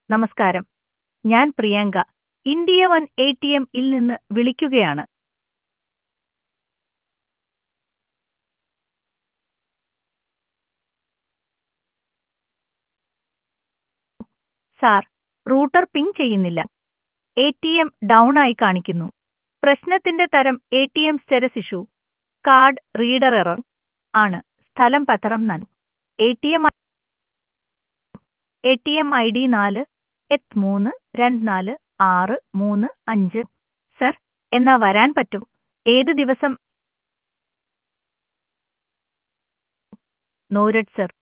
നമസ്കാരം ഞാൻ Priyanka India one A T M ഇൽ നിന്ന് വിളിക്കുകയാണ് സാർ റൂട്ടർ പിങ് ചെയ്യുന്നില്ല എ ടി എം ഡൗൺ ആയി കാണിക്കുന്നു പ്രശ്നത്തിന്റെ തരം A T M status issue card reader error ആണ് സ്ഥലം Pathanamthitta A T M A T M I D നാല് എട്ട് മൂന്ന് രണ്ട് നാല് ആറ് മൂന്ന് അഞ്ച് സർ എന്നാ വരാൻ പറ്റും ഏത് ദിവസം നോരഡ് സർ